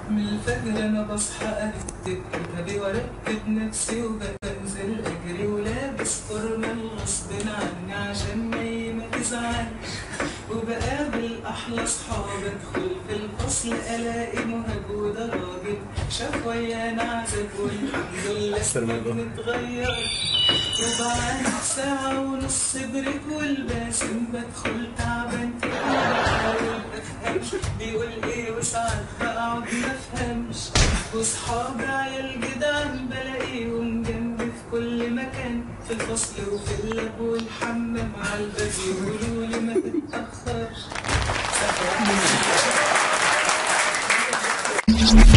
من الفجر انا بصحى ارتب كتابي وارتب نفسي وبنزل اجري ولابس فورمال غصب عني عشان مي ما تزعلش وبقابل احلى صحاب ادخل في الفصل الاقي مهج وده راجل شاف ويانا عذاب والحمد لله متغير وبعد ساعة ونص بريك والباسم بدخل تعبان بحاول بفهم بيقول ايه وساعات بقعد مفهمش وصحابي عيال جدعان بلاقيهم جنبي في كل مكان في الفصل وفي اللاب والحمام على الباب يقولوا لي ما تتأخرش